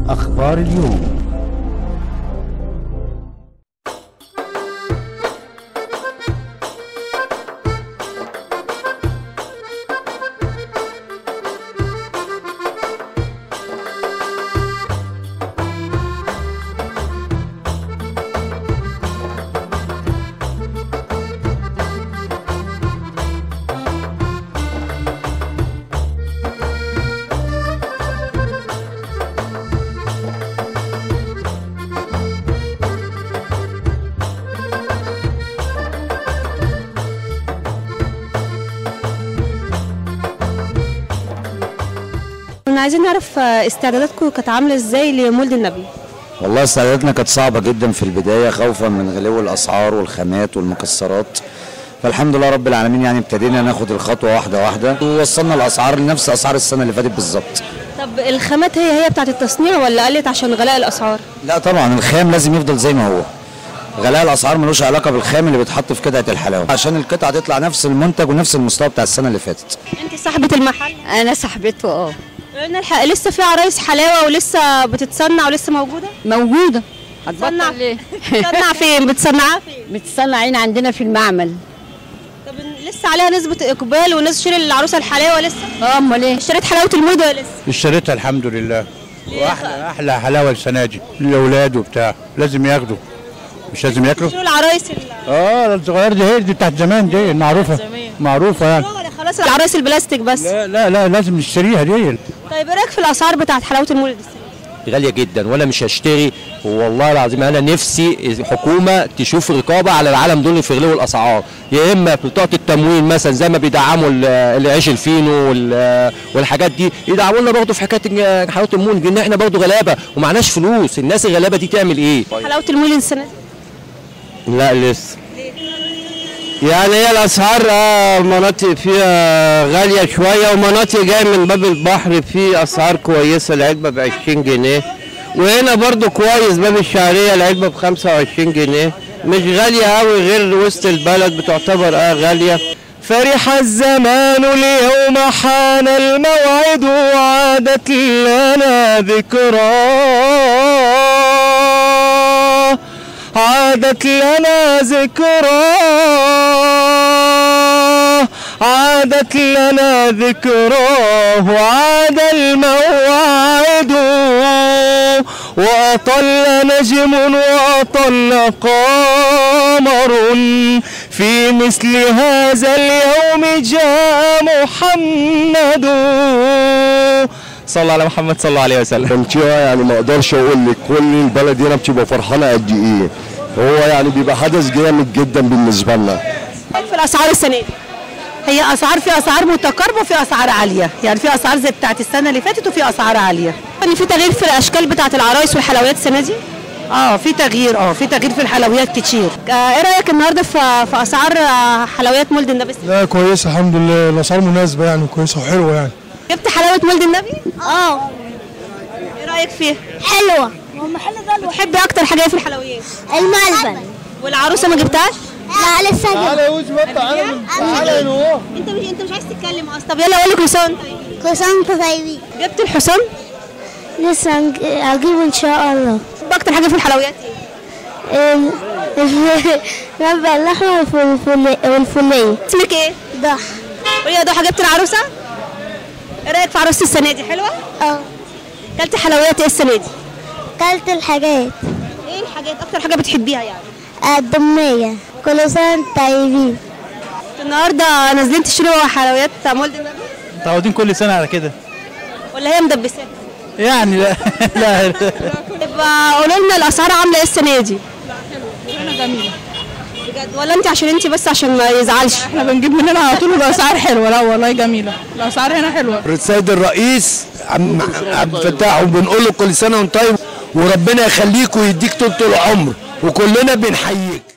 أخبار اليوم كنا عايزين نعرف آه، استعداداتكم كانت عامله ازاي لمولد النبي والله استعداداتنا كانت صعبة جدا في البداية خوفا من غلو الأسعار والخامات والمكسرات فالحمد لله رب العالمين يعني ابتدينا ناخد الخطوة واحدة واحدة ووصلنا الأسعار لنفس أسعار السنة اللي فاتت بالظبط طب الخامات هي هي بتاعت التصنيع ولا قلت عشان غلاء الاسعار لا طبعا الخام لازم يفضل زي ما هو غلاء الأسعار ملوش علاقة بالخام اللي بيتحط في قطعة الحلاوة عشان القطعة تطلع نفس المنتج ونفس المستوى بتاع السنة اللي فاتت انت صاحبه المحل انا صاحبته اه قلنا الحق لسه في عرايس حلاوه ولسه بتتصنع ولسه موجوده موجوده بتصنع هتبطل ليه بتصنع فين بتصنعها فين بتصنعين عندنا في المعمل طب لسه عليها نسبه اقبال والناس تشتري العروسه الحلاوه لسه اه امال ايه اشتريت حلاوه المولد ولا لسه اشتريتها الحمد لله واحلى احلى حلاوه السنه دي للاولاد وبتاع لازم ياخدوا مش لازم ياكلوا تشتروا العرايس ال- اه الصغيره دي هي دي بتاعت زمان دي معروفه معروفه يعني ولا خلاص العرايس البلاستيك بس لا لا لا لازم نشتريها دي طيب ايه رايك في الاسعار بتاعت حلاوه المولد السنة؟ غاليه جدا وانا مش هشتري والله العظيم انا نفسي الحكومه تشوف رقابه على العالم دول في غلو الاسعار يا اما بطاقه التموين مثلا زي ما بيدعموا ال- العيش الفينو وال- والحاجات دي يدعموا لنا برضه في حكايه حلاوه المولد ان احنا برضه غلابه ومعناش فلوس الناس الغلابه دي تعمل ايه حلاوه المولد السنه دي لا لسه يعني هي الاسعار آه، مناطق فيها غاليه شويه ومناطق جايه من باب البحر في اسعار كويسه العلبه ب 20 جنيه وهنا برضو كويس باب الشعريه العلبه ب 25 جنيه مش غاليه قوي غير وسط البلد بتعتبر اه غاليه فرح الزمان اليوم حان الموعد وعادت لنا ذكراه عادت لنا ذكراه عادت لنا ذكراه وعاد الموعد وأطل نجم وأطل قمر في مثل هذا اليوم جاء محمد صلى على محمد صلى الله عليه وسلم انت يعني ما اقدرش اقول لك كل البلد هنا بتبقى فرحانه قد ايه هو يعني بيبقى حدث جامد جدا بالنسبه لنا رايك في الاسعار السنه دي هي اسعار في اسعار متقاربه وفي اسعار عاليه يعني في اسعار زي بتاعت السنه اللي فاتت وفي اسعار عاليه ان في تغيير في الاشكال بتاعت العرايس والحلويات السنه دي اه في تغيير اه في تغيير في الحلويات كتير آه، ايه رايك النهارده في في اسعار آه، حلويات مولد النبي لا كويسه الحمد لله الاسعار مناسبه يعني كويسه وحلوه يعني جبت حلاوه مولد النبي اه ايه رايك فيها حلوة بتحبي اكتر حاجه إيه في الحلويات الملبن والعروسه ما جبتهاش لا لسه تعالى يا يوسف تعالى تعالى يا نور انت مش انت مش عايز تتكلم اصلا طب يلا اقول لك حصان كل سنة وانتم طيبين جبت الحصان لسه هنج- هجيبه ان شاء الله بتحب اكتر حاجه في الحلويات ايه ال- الملبن اللحمة والفل- والفولية اسمك ايه ضح قولي يا ضحى جبت العروسه ايه رايك في عروسه السنه دي حلوه اه كلت حلويات ايه السنه دي كلت الحاجات ايه الحاجات اكتر حاجه بتحبيها يعني الدمية كل سنة وانتم طيبين النهارده نازلين تشتروا حلويات مولد النبي متعودين كل سنه على كده ولا هي مدبسات يعني لا لا يبقى قولوا لنا الاسعار عامله ايه السنه دي انا جميله بجد ولا انت عشان انت بس عشان ما يزعلش احنا بنجيب من هنا على طول الاسعار حلوه لا والله جميله الاسعار هنا حلوه السيد الرئيس عم عبد الفتاح وبنقول له كل سنه وانت طيب وربنا يخليك ويديك طول العمر وكلنا بنحييك